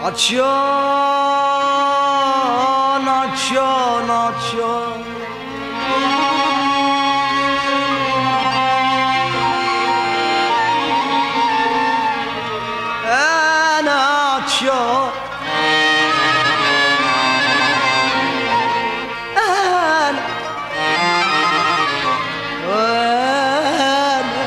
عطشان عطشان عطشان انا عطشان انا وانا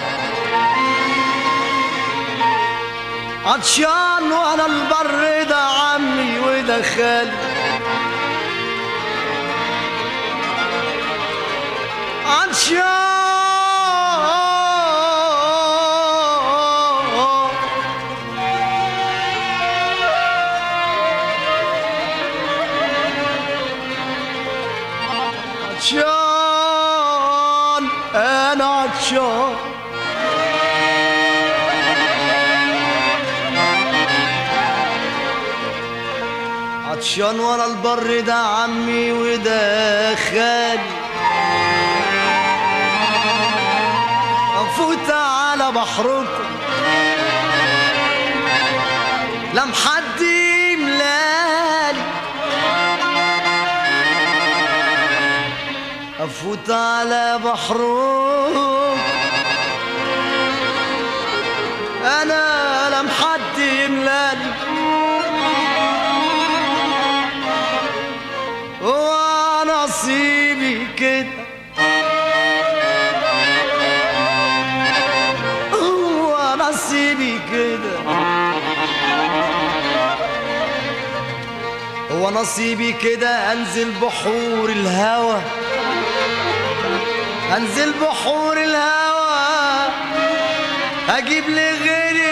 عطشان وانا البر ده عمي وده خالي عطشان عطشان انا عطشان عطشان ورا البر ده عمي وده خالي افوت على بحركم لم حد يملالي افوت على بحركم انا لم حد يملالي ونصيبي كده هو نصيبي كده هو نصيبي كده انزل بحور الهوى انزل بحور الهوى اجيب لي غيري